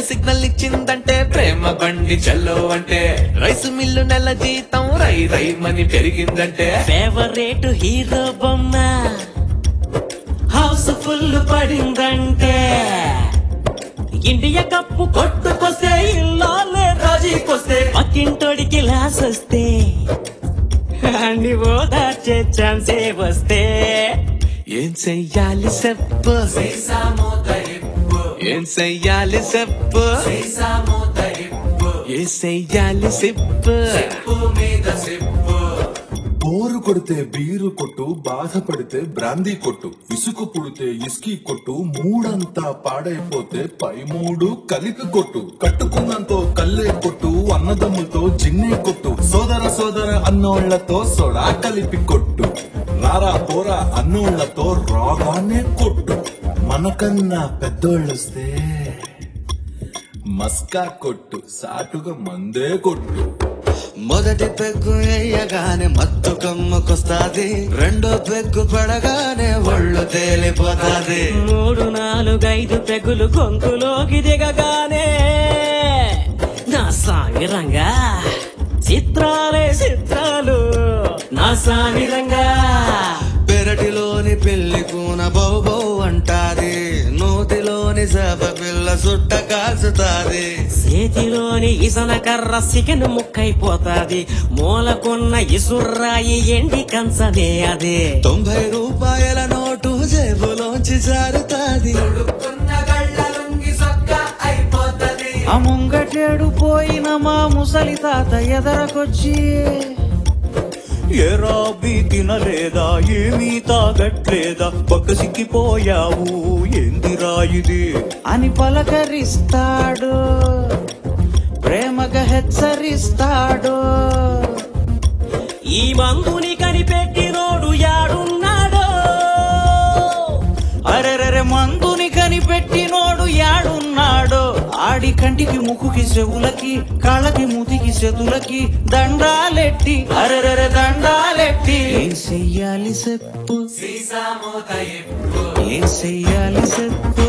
signal ఇచ్చిందంటే ప్రేమ బండి చల్లో అంటే రైసు మిల్లు నెల జీతం రై రై మని పెరిగిందంటే ఫేవరెట్ హీరో బొమ్మ హౌస్ ఫుల్ పడిందంటే ఇండియా కప్పు కొట్టుకొస్తే ఇల్లాలే రాజీకొస్తే పక్కింటోడికి లాస్ వస్తే అన్ని ఓదార్చే ఛాన్సే వస్తే ఏం చెయ్యాలి చెప్పు ఏం చెయ్యాలి చెప్పు ఏం చెయ్యాలి చెప్పు బోరు కొడితే బీరు కొట్టు బాధపడితే బ్రాందీ కొట్టు ఇసుకు పుడితే ఇస్కీ కొట్టు మూడంతా పాడైపోతే పై మూడు కలిపి కొట్టు కట్టుకున్నంతో కల్లే కొట్టు అన్నదమ్ములతో జిన్నే కొట్టు సోదర సోదర అన్నోళ్లతో సోడా కలిపి కొట్టు రారా పోరా అన్నోళ్లతో రాగానే కొట్టు మనకన్నా పెద్దోళ్ళొస్తే మస్కా కొట్టు సాటుగా మందే కొట్టు మొదటి పెగ్గు వేయగానే మత్తు కమ్మకొస్తాది రెండో పెగ్గు పడగానే ఒళ్ళు తేలిపోతాది మూడు నాలుగైదు పెగులు గొంతులోకి దిగగానే నా సామిరంగా చిత్రాలే చిత్రాలు నా సామిరంగా పెరటిలోని పెళ్లి కూన బౌ బౌ అంటాది నూతిలోని చేప పిల్ల సుట్ట కాల్చుతాది చేతిలోని ఇసన కర్ర సికెన్ ముక్కైపోతాది మూలకున్న ఇసుర్రాయి ఎండి కంచదే అదే తొంభై రూపాయల నోటు జేబులోంచి జారుతాది ఆ ముంగటేడు పోయిన మా ముసలి తాత ఎదరకొచ్చి ఎరాబి తినలేదా ఏమీ తాగట్లేదా పక్క సిక్కిపోయావు ఏందిరా ఇది అని పలకరిస్తాడు ప్రేమగా హెచ్చరిస్తాడు ఈ మందుని కనిపెట్టినోడు యాడున్నాడో అరెరెరె మందుని కనిపెట్టినోడు యాడున్నాడో ఆడి కంటికి ముక్కుకి చెవులకి కాళ్ళకి మూతికి చేతులకి దండాలెట్టి అరెరెరె దండాలెట్టి ఏం చెయ్యాలి చెప్పు ఏం చెయ్యాలి చెప్పు